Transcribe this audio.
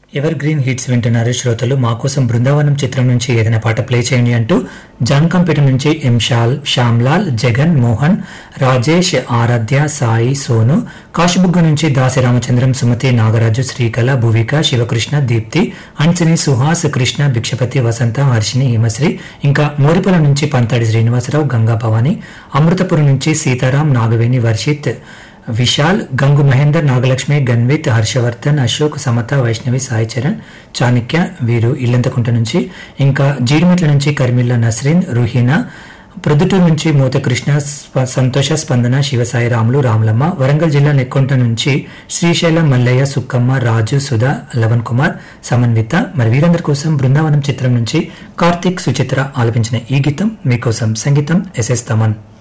ever green hits వింటున్నారు శ్రోతలు మా కోసం బృందావనం చిత్రం నుంచి ఏదైనా పాట ప్లే చేయండి అంటూ జాన్కంపేట నుంచి ఎం షాల్ శ్యామ్లాల్ జగన్ మోహన్ రాజేష్ ఆరాధ్య సాయి సోను కాశీబుగ్గ నుంచి దాసి రామచంద్రం సుమతి నాగరాజు శ్రీకళ భువిక శివకృష్ణ దీప్తి అంచని సుహాస్ కృష్ణ భిక్షపతి వసంత హర్షిని హిమశ్రీ ఇంకా మోరిపల నుంచి పంతాడి శ్రీనివాసరావు గంగా భవాని అమృతపురం నుంచి సీతారాం నాగవేణి వర్షిత్ విశాల్ గంగు మహేందర్ నాగలక్ష్మి గన్విత్ హర్షవర్ధన్ అశోక్ సమత వైష్ణవి సాయి చరణ్ చాణక్య వీరు ఇల్లంతకుంట నుంచి ఇంకా జీడిమెట్ల నుంచి కర్మిల్ల నస్రీన్ రుహీనా ప్రొద్దుటూరు నుంచి మూతకృష్ణ స్ప- సంతోష స్పందన శివసాయి రాములు రాములమ్మ వరంగల్ జిల్లా నెక్కొంట నుంచి శ్రీశైలం మల్లయ్య సుక్కమ్మ రాజు సుధా లవన్ కుమార్ సమన్విత మరి వీరందరి కోసం బృందావనం చిత్రం నుంచి కార్తీక్ సుచిత్ర ఆలపించిన ఈ గీతం మీకోసం సంగీతం ఎస్ఎస్ తమన్